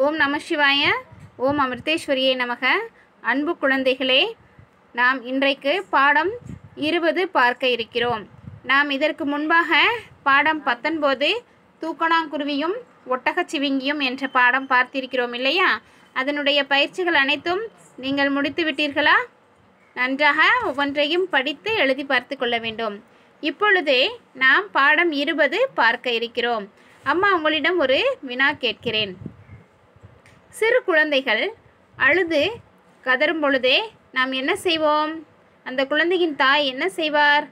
ஓம் நம சிவாய ஓம் அமிர்தேஸ்வரியே நமக அன்பு குழந்தைகளே நாம் இன்றைக்கு பாடம் இருபது பார்க்க இருக்கிறோம் நாம் இதற்கு முன்பாக பாடம் பத்தொன்பது தூக்கணாங்குருவியும் ஒட்டகச்சிவிங்கியும் என்ற பாடம் பார்த்திருக்கிறோம் இல்லையா அதனுடைய பயிற்சிகள் அனைத்தும் நீங்கள் முடித்து விட்டீர்களா நன்றாக ஒவ்வொன்றையும் படித்து எழுதி பார்த்து கொள்ள வேண்டும் இப்பொழுது நாம் பாடம் இருபது பார்க்க இருக்கிறோம் அம்மா உங்களிடம் ஒரு வினா கேட்கிறேன் சிறு குழந்தைகள் அழுது கதறும் பொழுதே நாம் என்ன செய்வோம் அந்த குழந்தையின் தாய் என்ன செய்வார்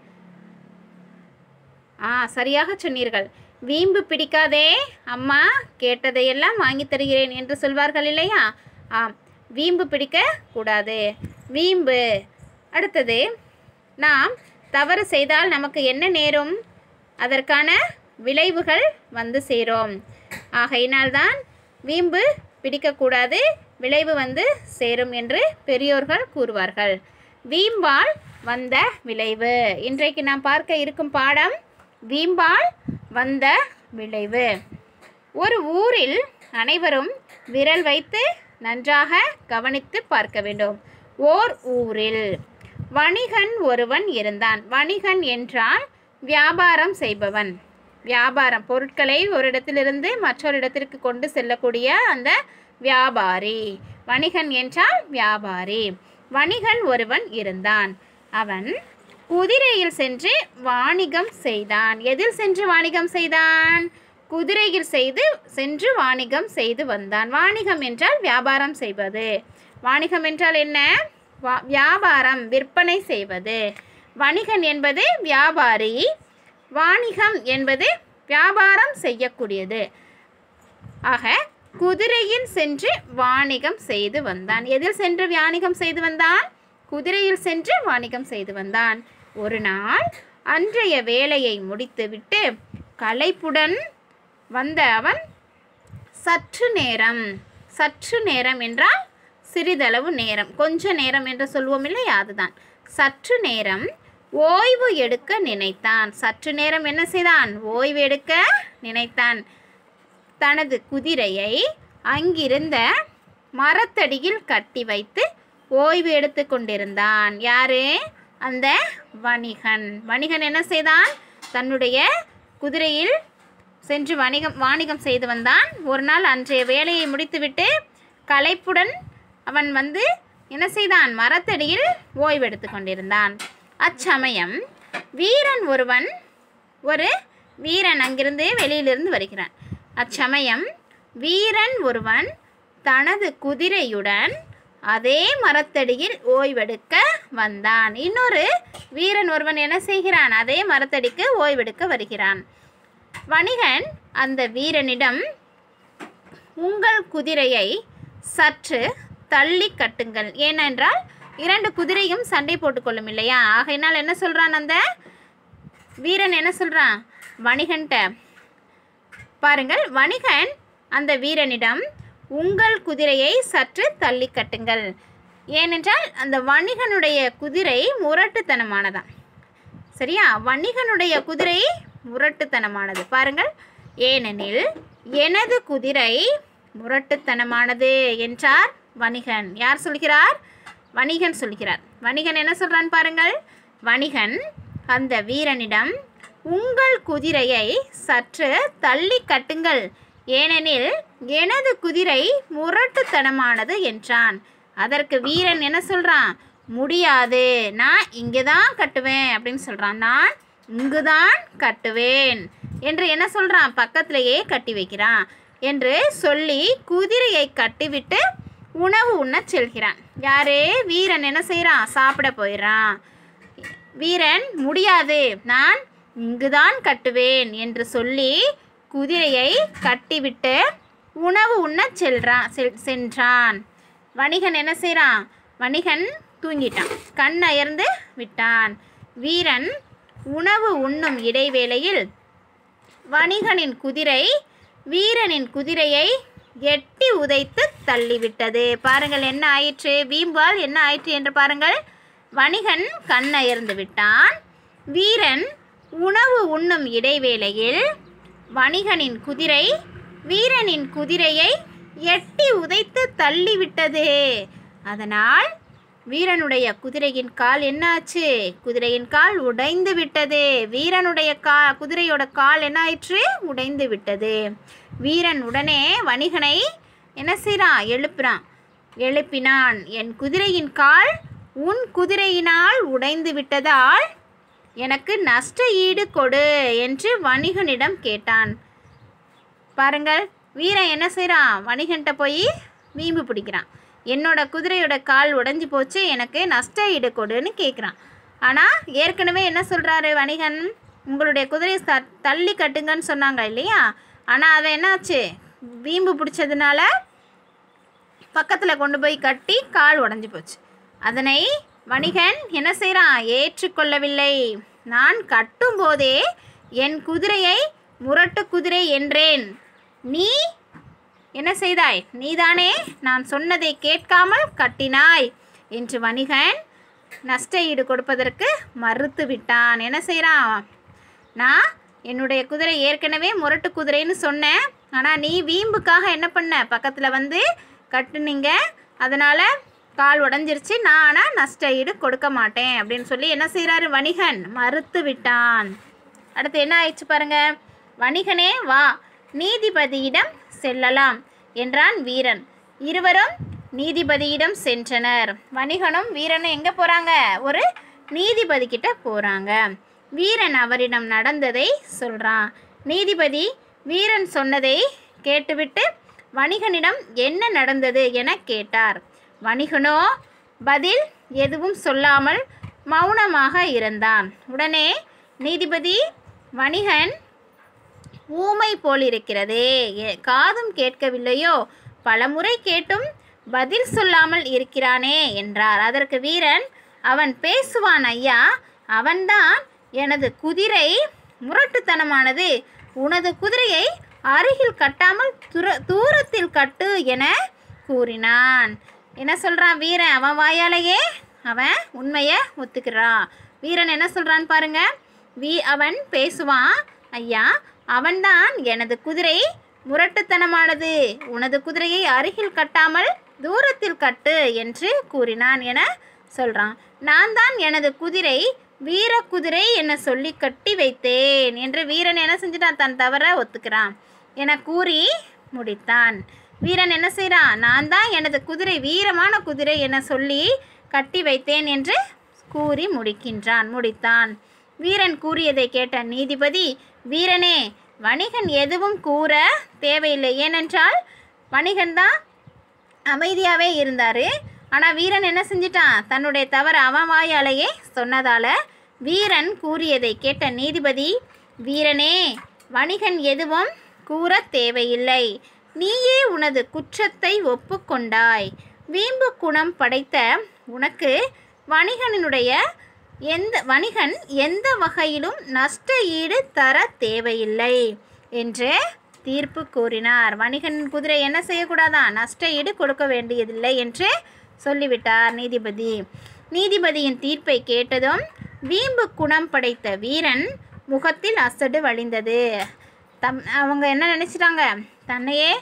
ஆ சரியாக சொன்னீர்கள் வீம்பு பிடிக்காதே அம்மா கேட்டதையெல்லாம் வாங்கி தருகிறேன் என்று சொல்வார்கள் இல்லையா ஆம் வீம்பு பிடிக்க கூடாது வீம்பு அடுத்தது நாம் தவறு செய்தால் நமக்கு என்ன நேரும் அதற்கான விளைவுகள் வந்து சேரும் ஆகையினால்தான் வீம்பு பிடிக்கக்கூடாது விளைவு வந்து சேரும் என்று பெரியோர்கள் கூறுவார்கள் வீம்பால் வந்த விளைவு இன்றைக்கு நாம் பார்க்க இருக்கும் பாடம் வீம்பால் வந்த விளைவு ஒரு ஊரில் அனைவரும் விரல் வைத்து நன்றாக கவனித்து பார்க்க வேண்டும் ஓர் ஊரில் வணிகன் ஒருவன் இருந்தான் வணிகன் என்றால் வியாபாரம் செய்பவன் வியாபாரம் பொருட்களை ஒரு இடத்திலிருந்து மற்றொரு இடத்திற்கு கொண்டு செல்லக்கூடிய அந்த வியாபாரி வணிகன் என்றால் வியாபாரி வணிகன் ஒருவன் இருந்தான் அவன் குதிரையில் சென்று வாணிகம் செய்தான் எதில் சென்று வாணிகம் செய்தான் குதிரையில் செய்து சென்று வாணிகம் செய்து வந்தான் வாணிகம் என்றால் வியாபாரம் செய்வது வாணிகம் என்றால் என்ன வா- வியாபாரம் விற்பனை செய்வது வணிகன் என்பது வியாபாரி வாணிகம் என்பது வியாபாரம் செய்யக்கூடியது ஆக குதிரையில் சென்று வாணிகம் செய்து வந்தான் எதில் சென்று வாணிகம் செய்து வந்தான் குதிரையில் சென்று வாணிகம் செய்து வந்தான் ஒரு நாள் அன்றைய வேலையை முடித்துவிட்டு களைப்புடன் வந்த அவன் சற்று நேரம் சற்று நேரம் என்றால் சிறிதளவு நேரம் கொஞ்ச நேரம் என்று சொல்வோம் இல்லையா அதுதான் சற்று நேரம் ஓய்வு எடுக்க நினைத்தான் சற்று நேரம் என்ன செய்தான் ஓய்வு எடுக்க நினைத்தான் தனது குதிரையை அங்கிருந்த மரத்தடியில் கட்டி வைத்து ஓய்வு எடுத்து கொண்டிருந்தான் யாரு அந்த வணிகன் வணிகன் என்ன செய்தான் தன்னுடைய குதிரையில் சென்று வணிகம் வாணிகம் செய்து வந்தான் ஒரு நாள் அன்றைய வேலையை முடித்துவிட்டு களைப்புடன் அவன் வந்து என்ன செய்தான் மரத்தடியில் ஓய்வெடுத்து கொண்டிருந்தான் அச்சமயம் வீரன் ஒருவன் ஒரு வீரன் அங்கிருந்து வெளியிலிருந்து வருகிறான் அச்சமயம் வீரன் ஒருவன் தனது குதிரையுடன் அதே மரத்தடியில் ஓய்வெடுக்க வந்தான் இன்னொரு வீரன் ஒருவன் என்ன செய்கிறான் அதே மரத்தடிக்கு ஓய்வெடுக்க வருகிறான் வணிகன் அந்த வீரனிடம் உங்கள் குதிரையை சற்று தள்ளி கட்டுங்கள் ஏனென்றால் இரண்டு குதிரையும் சண்டை போட்டுக்கொள்ளும் இல்லையா ஆகையினால் என்ன சொல்றான் அந்த வீரன் என்ன சொல்றான் வணிகன்ட்ட பாருங்கள் வணிகன் அந்த வீரனிடம் உங்கள் குதிரையை சற்று தள்ளி கட்டுங்கள் ஏனென்றால் அந்த வணிகனுடைய குதிரை முரட்டுத்தனமானதான் சரியா வணிகனுடைய குதிரை முரட்டுத்தனமானது பாருங்கள் ஏனெனில் எனது குதிரை முரட்டுத்தனமானது என்றார் வணிகன் யார் சொல்கிறார் வணிகன் சொல்கிறார் வணிகன் என்ன சொல்றான் பாருங்கள் வணிகன் அந்த வீரனிடம் உங்கள் குதிரையை சற்று தள்ளி கட்டுங்கள் ஏனெனில் எனது குதிரை முரட்டுத்தனமானது என்றான் அதற்கு வீரன் என்ன சொல்றான் முடியாது நான் இங்கே தான் கட்டுவேன் அப்படின்னு சொல்றான் நான் இங்கு தான் கட்டுவேன் என்று என்ன சொல்றான் பக்கத்திலேயே கட்டி வைக்கிறான் என்று சொல்லி குதிரையை கட்டிவிட்டு உணவு உண்ணச் செல்கிறான் யாரு வீரன் என்ன செய்கிறான் சாப்பிட போயிடுறான் வீரன் முடியாது நான் இங்குதான் கட்டுவேன் என்று சொல்லி குதிரையை கட்டிவிட்டு உணவு உண்ணச் செல்றான் செல் சென்றான் வணிகன் என்ன செய்கிறான் வணிகன் தூங்கிட்டான் கண் அயர்ந்து விட்டான் வீரன் உணவு உண்ணும் இடைவேளையில் வணிகனின் குதிரை வீரனின் குதிரையை எட்டி உதைத்து தள்ளிவிட்டது பாருங்கள் என்ன ஆயிற்று வீம்பால் என்ன ஆயிற்று என்று பாருங்கள் வணிகன் கண் அயர்ந்து விட்டான் வீரன் உணவு உண்ணும் இடைவேளையில் வணிகனின் குதிரை வீரனின் குதிரையை எட்டி உதைத்து தள்ளிவிட்டது அதனால் வீரனுடைய குதிரையின் கால் என்னாச்சு குதிரையின் கால் உடைந்து விட்டது வீரனுடைய கா குதிரையோட கால் என்ன ஆயிற்று உடைந்து விட்டது வீரன் உடனே வணிகனை என்ன செய்கிறான் எழுப்புறான் எழுப்பினான் என் குதிரையின் கால் உன் குதிரையினால் உடைந்து விட்டதால் எனக்கு நஷ்ட ஈடு கொடு என்று வணிகனிடம் கேட்டான் பாருங்கள் வீரன் என்ன செய்கிறான் வணிகன்கிட்ட போய் வீம்பு பிடிக்கிறான் என்னோட குதிரையோட கால் உடைஞ்சு போச்சு எனக்கு நஷ்ட ஈடு கொடுன்னு கேட்குறான் ஆனால் ஏற்கனவே என்ன சொல்கிறாரு வணிகன் உங்களுடைய குதிரையை ச தள்ளி கட்டுங்கன்னு சொன்னாங்க இல்லையா ஆனால் அவன் என்னாச்சு வீம்பு பிடிச்சதுனால பக்கத்தில் கொண்டு போய் கட்டி கால் உடைஞ்சு போச்சு அதனை வணிகன் என்ன செய்கிறான் ஏற்றுக்கொள்ளவில்லை நான் கட்டும்போதே என் குதிரையை முரட்டு குதிரை என்றேன் நீ என்ன செய்தாய் நீதானே நான் சொன்னதை கேட்காமல் கட்டினாய் என்று வணிகன் நஷ்ட ஈடு கொடுப்பதற்கு மறுத்து விட்டான் என்ன செய்கிறான் நான் என்னுடைய குதிரை ஏற்கனவே முரட்டு குதிரைன்னு சொன்னேன் ஆனால் நீ வீம்புக்காக என்ன பண்ண பக்கத்தில் வந்து கட்டுனீங்க அதனால் கால் உடஞ்சிருச்சு நான் ஆனால் நஷ்ட ஈடு கொடுக்க மாட்டேன் அப்படின்னு சொல்லி என்ன செய்கிறாரு வணிகன் மறுத்து விட்டான் அடுத்து என்ன ஆயிடுச்சு பாருங்க வணிகனே வா நீதிபதியிடம் செல்லலாம் என்றான் வீரன் இருவரும் நீதிபதியிடம் சென்றனர் வணிகனும் வீரனும் எங்கே போகிறாங்க ஒரு நீதிபதி கிட்ட போகிறாங்க வீரன் அவரிடம் நடந்ததை சொல்கிறான் நீதிபதி வீரன் சொன்னதை கேட்டுவிட்டு வணிகனிடம் என்ன நடந்தது என கேட்டார் வணிகனோ பதில் எதுவும் சொல்லாமல் மௌனமாக இருந்தான் உடனே நீதிபதி வணிகன் ஊமை போலிருக்கிறதே ஏ- காதும் கேட்கவில்லையோ பலமுறை கேட்டும் பதில் சொல்லாமல் இருக்கிறானே என்றார் அதற்கு வீரன் அவன் பேசுவான் ஐயா அவன்தான் எனது குதிரை முரட்டுத்தனமானது உனது குதிரையை அருகில் கட்டாமல் துர தூரத்தில் கட்டு என கூறினான் என்ன சொல்றான் வீரன் அவன் வாயாலேயே அவன் உண்மையை ஒத்துக்கிறான் வீரன் என்ன சொல்றான் பாருங்க வீ அவன் பேசுவான் ஐயா அவன்தான் எனது குதிரை முரட்டுத்தனமானது உனது குதிரையை அருகில் கட்டாமல் தூரத்தில் கட்டு என்று கூறினான் என சொல்றான் நான் தான் எனது குதிரை வீர குதிரை என சொல்லி கட்டி வைத்தேன் என்று வீரன் என்ன செஞ்சிட்டான் தன் தவற ஒத்துக்கிறான் என கூறி முடித்தான் வீரன் என்ன செய்கிறான் நான் தான் எனது குதிரை வீரமான குதிரை என சொல்லி கட்டி வைத்தேன் என்று கூறி முடிக்கின்றான் முடித்தான் வீரன் கூறியதை கேட்ட நீதிபதி வீரனே வணிகன் எதுவும் கூற தேவையில்லை ஏனென்றால் வணிகன் தான் அமைதியாகவே இருந்தார் ஆனால் வீரன் என்ன செஞ்சிட்டான் தன்னுடைய தவறு அவன் வாயாலேயே சொன்னதால் வீரன் கூறியதை கேட்ட நீதிபதி வீரனே வணிகன் எதுவும் கூற தேவையில்லை நீயே உனது குற்றத்தை ஒப்புக்கொண்டாய் வீம்பு குணம் படைத்த உனக்கு வணிகனுடைய எந்த வணிகன் எந்த வகையிலும் நஷ்ட ஈடு தர தேவையில்லை என்று தீர்ப்பு கூறினார் வணிகன் குதிரை என்ன செய்யக்கூடாதான் நஷ்ட ஈடு கொடுக்க வேண்டியதில்லை என்று சொல்லிவிட்டார் நீதிபதி நீதிபதியின் தீர்ப்பை கேட்டதும் வீம்பு குணம் படைத்த வீரன் முகத்தில் அசடு வழிந்தது தம் அவங்க என்ன நினச்சிட்டாங்க தன்னையே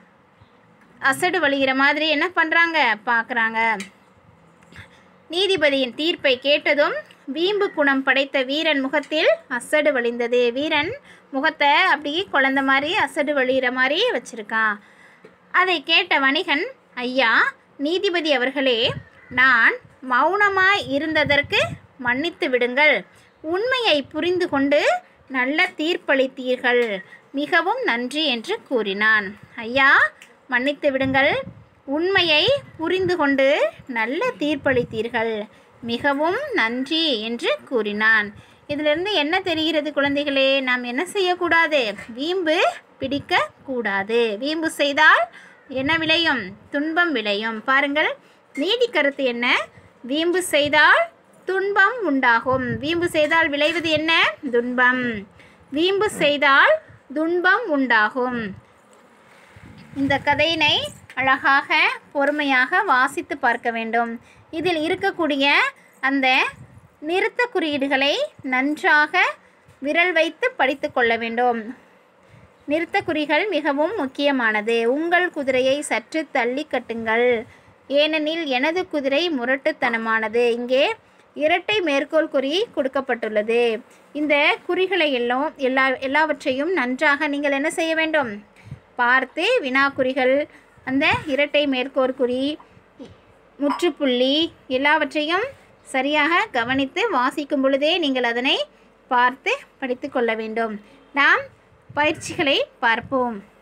அசடு வழிகிற மாதிரி என்ன பண்ணுறாங்க பார்க்குறாங்க நீதிபதியின் தீர்ப்பை கேட்டதும் வீம்பு குணம் படைத்த வீரன் முகத்தில் அசடு வழிந்தது வீரன் முகத்தை அப்படியே குழந்த மாதிரி அசடு வழிகிற மாதிரி வச்சிருக்கான் அதை கேட்ட வணிகன் ஐயா நீதிபதி அவர்களே நான் மௌனமாய் இருந்ததற்கு மன்னித்து விடுங்கள் உண்மையை புரிந்து கொண்டு நல்ல தீர்ப்பளித்தீர்கள் மிகவும் நன்றி என்று கூறினான் ஐயா மன்னித்து விடுங்கள் உண்மையை புரிந்து கொண்டு நல்ல தீர்ப்பளித்தீர்கள் மிகவும் நன்றி என்று கூறினான் இதிலிருந்து என்ன தெரிகிறது குழந்தைகளே நாம் என்ன செய்யக்கூடாது வீம்பு பிடிக்க கூடாது வீம்பு செய்தால் என்ன விளையும் துன்பம் விளையும் பாருங்கள் நீதி கருத்து என்ன வீம்பு செய்தால் துன்பம் உண்டாகும் வீம்பு செய்தால் விளைவது என்ன துன்பம் வீம்பு செய்தால் துன்பம் உண்டாகும் இந்த கதையினை அழகாக பொறுமையாக வாசித்து பார்க்க வேண்டும் இதில் இருக்கக்கூடிய அந்த நிறுத்த குறியீடுகளை நன்றாக விரல் வைத்து படித்து கொள்ள வேண்டும் நிறுத்த குறிகள் மிகவும் முக்கியமானது உங்கள் குதிரையை சற்று தள்ளி கட்டுங்கள் ஏனெனில் எனது குதிரை முரட்டுத்தனமானது இங்கே இரட்டை மேற்கோள் குறி கொடுக்கப்பட்டுள்ளது இந்த குறிகளை எல்லாம் எல்லா எல்லாவற்றையும் நன்றாக நீங்கள் என்ன செய்ய வேண்டும் பார்த்து வினாக்குறிகள் அந்த இரட்டை மேற்கோள் குறி முற்றுப்புள்ளி எல்லாவற்றையும் சரியாக கவனித்து வாசிக்கும் பொழுதே நீங்கள் அதனை பார்த்து படித்து கொள்ள வேண்டும் நாம் பயிற்சிகளை பார்ப்போம்